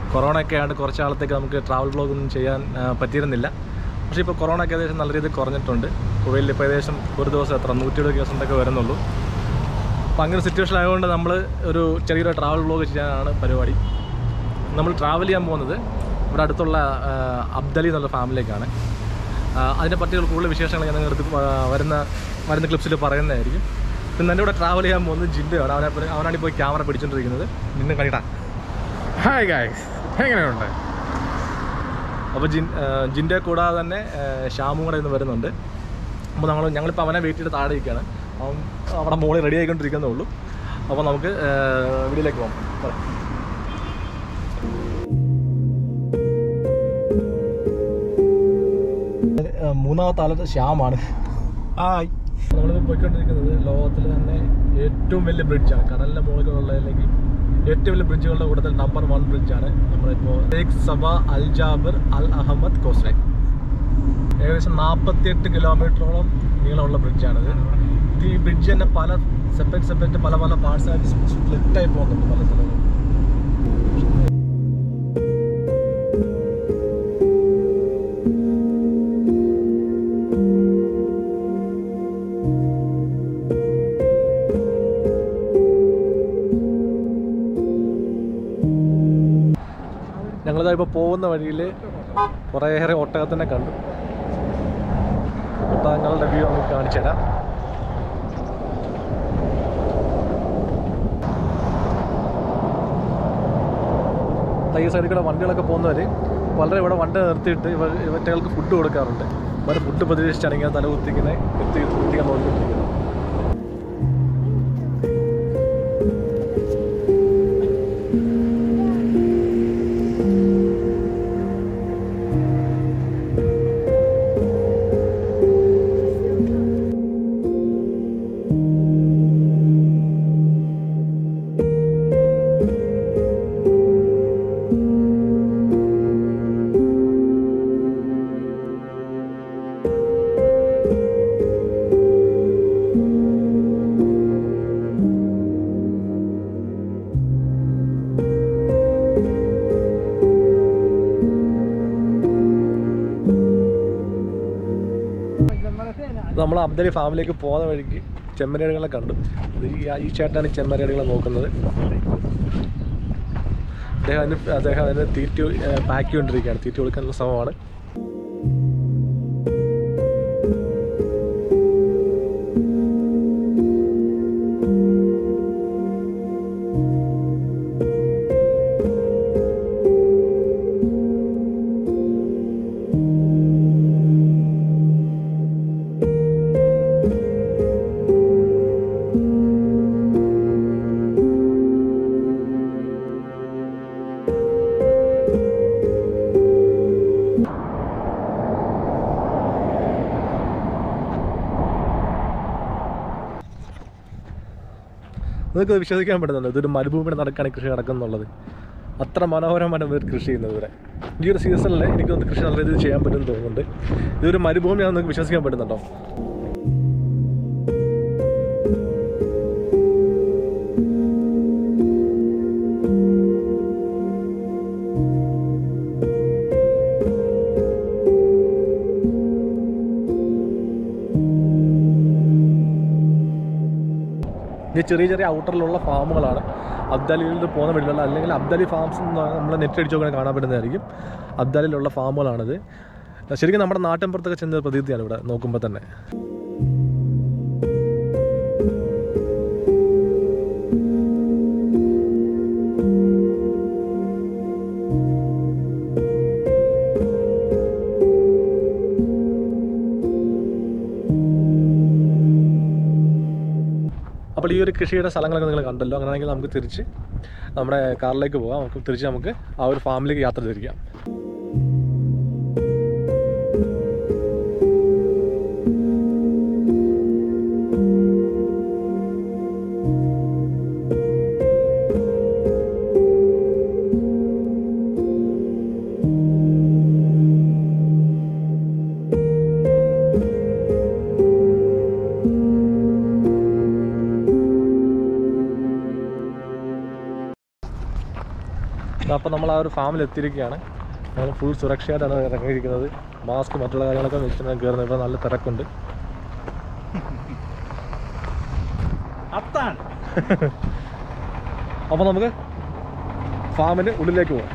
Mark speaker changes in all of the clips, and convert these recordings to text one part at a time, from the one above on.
Speaker 1: Corona ഒക്കെ ആയതുകൊണ്ട് കുറച്ച് കാലത്തേക്ക് നമുക്ക് ട്രാവൽ ബ്ലോഗ് ഒന്നും ചെയ്യാൻ ആ, പറ്റിയിരുന്നില്ല പക്ഷേ ഇപ്പോൾ കൊറോണ ഒക്കെ ഏകദേശം നല്ല രീതിയിൽ കുറഞ്ഞിട്ടുണ്ട് കുവൈലിൽ ഇപ്പോൾ ഏകദേശം ഒരു ദിവസം എത്ര നൂറ്റിയുടെ കേസുണ്ടൊക്കെ വരുന്നുള്ളൂ അപ്പോൾ അങ്ങനെ സിറ്റുവേഷൻ ആയതുകൊണ്ട് നമ്മൾ ഒരു ചെറിയൊരു ട്രാവൽ ബ്ലോഗ് ചെയ്യാനാണ് പരിപാടി നമ്മൾ ട്രാവൽ ചെയ്യാൻ പോകുന്നത് ഇവിടെ അടുത്തുള്ള ആ, അബ്ദലി എന്നുള്ള ഫാമിലിയിലേക്കാണ് ആ, അതിനെ പറ്റിയുള്ള കൂടുതൽ വിശേഷങ്ങൾ ഞാൻ നിങ്ങൾക്ക് എടുത്ത് ആ, വരുന്ന വരുന്ന ക്ലിപ്സിൽ പറയുന്നതായിരിക്കും പിന്നെ എൻ്റെ കൂടെ ട്രാവൽ ചെയ്യാൻ പോകുന്നത് ജിൻഡയാണ് അവനെ അവനാണ് ഇപ്പോൾ ക്യാമറ പിടിച്ചുകൊണ്ടിരിക്കുന്നത് നിന്നെ കണിട്ടാ
Speaker 2: ഹായ് ഗായ്സ് എങ്ങനെയുണ്ട്
Speaker 1: അപ്പോൾ ജിൻ ആ, ജിൻ്റെ കൂടാതെ തന്നെ ആ, ശ്യാമും കൂടെ ഇന്ന് വരുന്നുണ്ട് അപ്പോൾ നമ്മൾ ഞങ്ങളിപ്പോൾ അവനെ വെയിറ്റ് ചെയ്ത് താഴെ ഇരിക്കുകയാണ് അവൻ അവിടെ മോളിൽ റെഡി ആയിക്കൊണ്ടിരിക്കുന്നേ ഉള്ളൂ അപ്പോൾ നമുക്ക് ആ, വീട്ടിലേക്ക് പോകാം പറ. ആ, മൂന്നാമത്തെ ആളത് ശ്യാമാണ്
Speaker 2: ഹായ്
Speaker 1: നമ്മളിപ്പോൾ പോയിക്കൊണ്ടിരിക്കുന്നത് ലോകത്തിൽ തന്നെ ഏറ്റവും വലിയ ബ്രിഡ്ജാണ് കടലിൻ്റെ മുകളിലുള്ള അല്ലെങ്കിൽ ഏറ്റവും വലിയ ബ്രിഡ്ജുകളുടെ കൂട്ടത്തിൽ നമ്പർ വൺ ബ്രിഡ്ജാണ് നമ്മളിപ്പോൾ Sheikh Sabah Al Jaber Al Ahmad causeway ഏകദേശം നാൽപ്പത്തിയെട്ട് കിലോമീറ്ററോളം നീളമുള്ള ബ്രിഡ്ജാണിത് ഇത് ഈ ബ്രിഡ്ജ് തന്നെ പല സെപ്പറേറ്റ് സെപ്പറേറ്റ് പല പല പാർട്സ് ആയിട്ട് സ്പ്ലിറ്റായി പോകുന്നുണ്ട് പല സ്ഥലങ്ങളും ഞങ്ങളിതാ ഇപ്പോൾ പോകുന്ന വഴിയിൽ കുറേയേറെ ഒട്ടകത്തിനെ കണ്ടു ഒട്ടകങ്ങളുടെ വ്യൂ നമുക്ക് കാണിച്ചു തരാം ഈ സൈഡിൽ കൂടെ വണ്ടികളൊക്കെ പോകുന്നവർ വളരെ ഇവിടെ വണ്ടി നിർത്തിയിട്ട് ഇവ ഇവറ്റകൾക്ക് ഫുഡ് കൊടുക്കാറുണ്ട് ഇവർ ഫുഡ് പ്രതീക്ഷിച്ചാണ് ഇങ്ങനെ തല കുത്തിങ്ങനെ എത്തി എത്തിക്കാൻ നോക്കിക്കൊണ്ടിരിക്കുന്നത് നമ്മൾ അബ്ദലി ഫാമിലേക്ക് പോകുന്ന വഴിക്ക് ചെമ്മരിയാടുകളെ കണ്ടു ഇത് ഈ ഈ ചേട്ടനാണ് ഈ ചെമ്മരിയാടുകളെ നോക്കുന്നത് അദ്ദേഹം അതിന് അദ്ദേഹം അതിന് തീറ്റി പാക്ക് ചെയ്തുകൊണ്ടിരിക്കുകയാണ് തീറ്റി കൊടുക്കാനുള്ള ശ്രമമാണ് നിങ്ങൾക്ക് വിശ്വസിക്കാൻ പറ്റുന്നുണ്ട് ഇതൊരു മരുഭൂമിയുടെ നടക്കാണ് ഈ കൃഷി നടക്കുന്നുള്ളത് അത്ര മനോഹരമാണ് ഇവർ കൃഷി ചെയ്യുന്നത് ഇവിടെ ഈ ഒരു സീസണിൽ എനിക്കൊന്ന് കൃഷി നല്ല രീതിയിൽ ചെയ്യാൻ പറ്റുമെന്ന് തോന്നുന്നുണ്ട് ഇതൊരു മരുഭൂമിയാണെന്ന് നിങ്ങൾക്ക് വിശ്വസിക്കാൻ പറ്റുന്നുണ്ടോ ഇത് ചെറിയ ചെറിയ ഔട്ടറിലുള്ള ഫാമുകളാണ് അബ്ദാലിയിൽ നിന്ന് പോകുന്ന വഴിയിലുള്ള അല്ലെങ്കിൽ അബ്ദാലി ഫാംസ് നമ്മൾ നെറ്റ് അടിച്ച് നോക്കാൻ കാണാൻ പറ്റുന്നതായിരിക്കും അബ്ദാലിലുള്ള ഫാമുകളാണിത് ശരിക്കും നമ്മുടെ നാട്ടിൻപുറത്തൊക്കെ ചെന്ന പ്രതീതിയാണ് ഇവിടെ നോക്കുമ്പോൾ തന്നെ അപ്പോൾ ഈ ഒരു കൃഷിയുടെ സ്ഥലങ്ങളൊക്കെ നിങ്ങൾ കണ്ടല്ലോ അങ്ങനെയാണെങ്കിൽ നമുക്ക് തിരിച്ച് നമ്മുടെ കാറിലേക്ക് പോകാം നമുക്ക് തിരിച്ച് നമുക്ക് ആ ഒരു ഫാമിലേക്ക് യാത്ര തിരിക്കാം അപ്പോൾ നമ്മൾ ആ ഒരു ഫാമിൽ എത്തിയിരിക്കുകയാണ് നമ്മൾ ഫുൾ സുരക്ഷയായിട്ടാണ് ഇറങ്ങിയിരിക്കുന്നത് മാസ്ക് മറ്റുള്ള കാര്യങ്ങളൊക്കെ വെച്ചിട്ടാണ് കയറുന്നത് ഇപ്പോൾ നല്ല തിരക്കുണ്ട്
Speaker 2: അത്താണ്
Speaker 1: അപ്പോൾ നമുക്ക് ഫാമിന് ഉള്ളിലേക്ക് പോകാം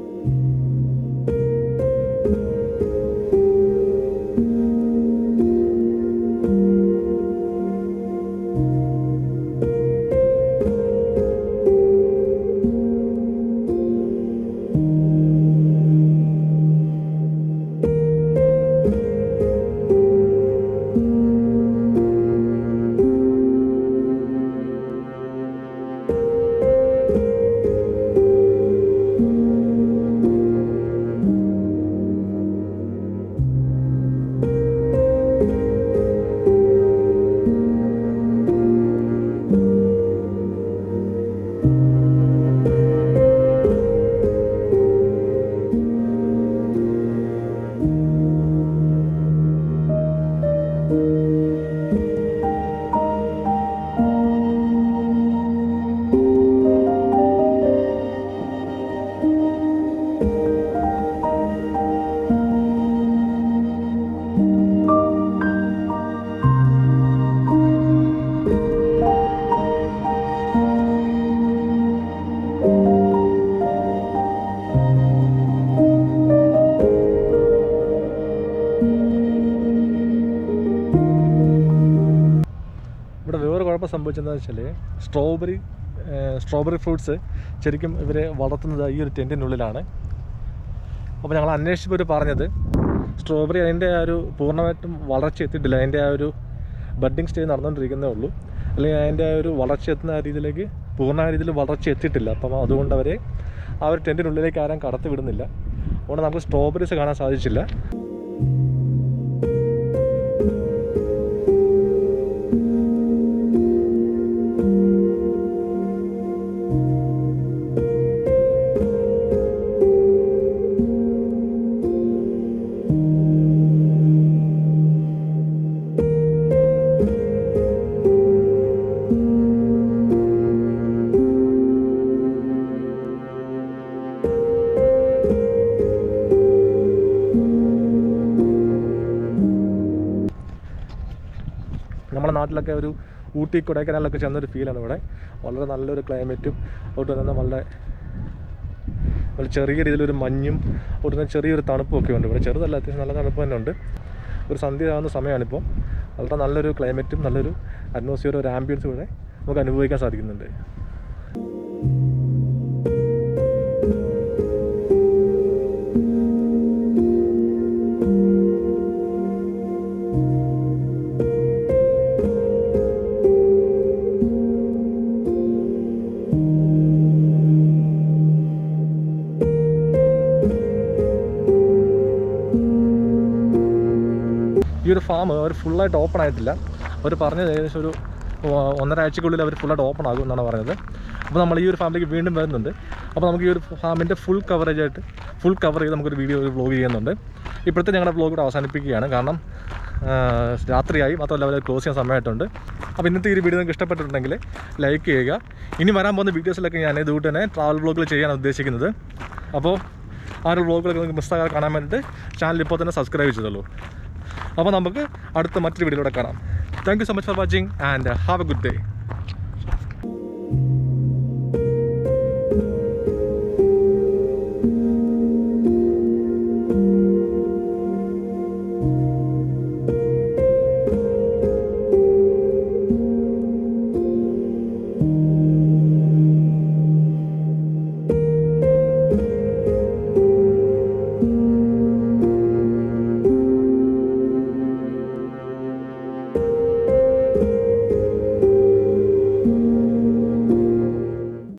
Speaker 1: ഇവിടെ വേറെ കുഴപ്പം സംഭവിച്ചതെന്ന് വെച്ചാൽ സ്ട്രോബെറി സ്ട്രോബെറി ഫ്രൂട്ട്സ് ശരിക്കും ഇവരെ വളർത്തുന്നത് ഈ ഒരു ടെൻറ്റിനുള്ളിലാണ് അപ്പോൾ ഞങ്ങൾ അന്വേഷിച്ചപ്പോൾ ഇവർ പറഞ്ഞത് സ്ട്രോബെറി അതിൻ്റെ ആ ഒരു പൂർണ്ണമായിട്ടും വളർച്ച എത്തിയിട്ടില്ല അതിൻ്റെ ആ ഒരു ബഡ്ഡിങ് സ്റ്റേജ് നടന്നുകൊണ്ടിരിക്കുന്നേ ഉള്ളൂ അല്ലെങ്കിൽ അതിൻ്റെ ആ ഒരു വളർച്ച എത്തുന്ന ആ രീതിയിലേക്ക് പൂർണ്ണമായ രീതിയിൽ വളർച്ച എത്തിയിട്ടില്ല അപ്പം അതുകൊണ്ട് അവരെ ആ ഒരു ടെൻറ്റിനുള്ളിലേക്ക് ആരും കടത്തി വിടുന്നില്ല അതുകൊണ്ട് നമുക്ക് സ്ട്രോബെറീസ് കാണാൻ സാധിച്ചില്ല നമ്മുടെ നാട്ടിലൊക്കെ ഒരു ഊട്ടി കൊടൈക്കനാലൊക്കെ ചെന്നൊരു ഫീലാണ് ഇവിടെ വളരെ നല്ലൊരു ക്ലൈമറ്റും അതുകൊണ്ട് തന്നെ വളരെ വളരെ ചെറിയ രീതിയിലൊരു മഞ്ഞും അതുകൊണ്ട് തന്നെ ചെറിയൊരു തണുപ്പും ഒക്കെ ഉണ്ട് ഇവിടെ ചെറുതല്ല അത്യാവശ്യം നല്ല തണുപ്പ് തന്നെ ഉണ്ട് ഒരു സന്ധ്യ ആവുന്ന സമയമാണിപ്പോൾ വളരെ നല്ലൊരു ക്ലൈമറ്റും നല്ലൊരു അറ്റ്മോസ്ഫിയർ ഒരു ആംബിയൻസും ഇവിടെ നമുക്ക് അനുഭവിക്കാൻ സാധിക്കുന്നുണ്ട് ഈ ഒരു ഫാം അവർ ഫുള്ളായിട്ട് ഓപ്പൺ ആയിട്ടില്ല അവർ പറഞ്ഞത് ഏകദേശം ഒരു ഒ- ഒന്നര ആഴ്ചക്കുള്ളിൽ അവർ ഫുള്ളായിട്ട് ഓപ്പൺ ആകും എന്നാണ് പറഞ്ഞത് അപ്പോൾ നമ്മൾ ഈ ഒരു ഫാമിലേക്ക് വീണ്ടും വരുന്നുണ്ട് അപ്പോൾ നമുക്ക് ഈ ഒരു ഫാമിൻ്റെ ഫുൾ കവറേജ് ആയിട്ട് ഫുൾ കവർ ചെയ്ത് നമുക്കൊരു വീഡിയോ ഒരു വ്ലോഗ് ചെയ്യുന്നുണ്ട് ഇപ്പോഴത്തെ ഞങ്ങളുടെ വ്ലോഗ് കൂടെ അവസാനിപ്പിക്കുകയാണ് കാരണം ആ, രാത്രിയായി മാത്രമല്ല അവർ ക്ലോസ് ചെയ്യാൻ സമയമായിട്ടുണ്ട് അപ്പോൾ ഇന്നത്തെ ഈ ഒരു വീഡിയോ നിങ്ങൾക്ക് ഇഷ്ടപ്പെട്ടിട്ടുണ്ടെങ്കിൽ ലൈക്ക് ചെയ്യുക ഇനി വരാൻ പോകുന്ന വീഡിയോസിലൊക്കെ ഞാൻ ഇതുകൊണ്ട് തന്നെ ട്രാവൽ വ്ലോഗുകൾ ചെയ്യാനാണ് ഉദ്ദേശിക്കുന്നത് അപ്പോൾ ആ ഒരു വ്ലോഗുകളൊക്കെ നിങ്ങൾക്ക് മിസ്സാകാതെ കാണാൻ വേണ്ടിയിട്ട് ചാനൽ ഇപ്പോൾ തന്നെ സബ്സ്ക്രൈബ് ചെയ്തോളൂ അപ്പോൾ നമുക്ക് അടുത്ത മറ്റൊരു വീഡിയോയിലൂടെ കാണാം thank you so much for watching and have a good day